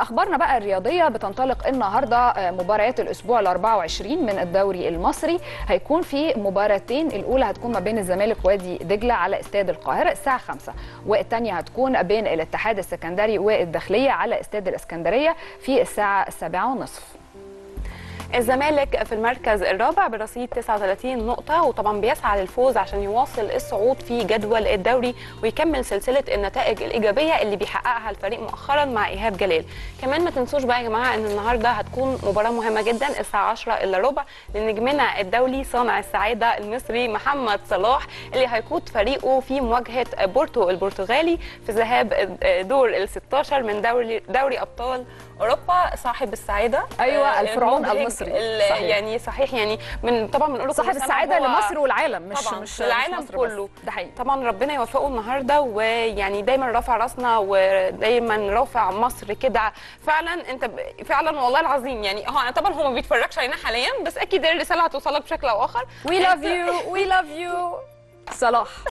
اخبارنا بقى الرياضيه بتنطلق النهارده مباريات الاسبوع ال 24 من الدوري المصري هيكون في مباراتين الاولى هتكون ما بين الزمالك وادي دجله على استاد القاهره الساعه 5 والثانيه هتكون بين الاتحاد السكندري والداخليه على استاد الاسكندريه في الساعه 7:30 الزمالك في المركز الرابع برصيد 39 نقطة وطبعا بيسعى للفوز عشان يواصل الصعود في جدول الدوري ويكمل سلسلة النتائج الإيجابية اللي بيحققها الفريق مؤخرا مع إيهاب جلال كمان ما تنسوش بقى يا جماعة إن النهاردة هتكون مباراة مهمة جدا الساعة 10 إلا ربع لنجمنا الدولي صانع السعادة المصري محمد صلاح اللي هيقود فريقه في مواجهة بورتو البرتغالي في ذهاب دور ال 16 من دوري دوري أبطال أوروبا صاحب السعادة أيوة الفرعون المبهج المصري صحيح. يعني صحيح يعني من طبعا بنقول له صاحب كل سنة السعاده وهو- لمصر والعالم مش طبعا مش العالم مش مصر كله بس. ده حقيقي طبعا ربنا يوفقه النهارده ويعني دايما رافع راسنا ودايما رافع مصر كده فعلا انت ب... فعلا والله العظيم يعني هو طبعا هو ما بيتفرجش علينا حاليا بس اكيد الرساله هتوصلك بشكل او اخر We love you we love you صلاح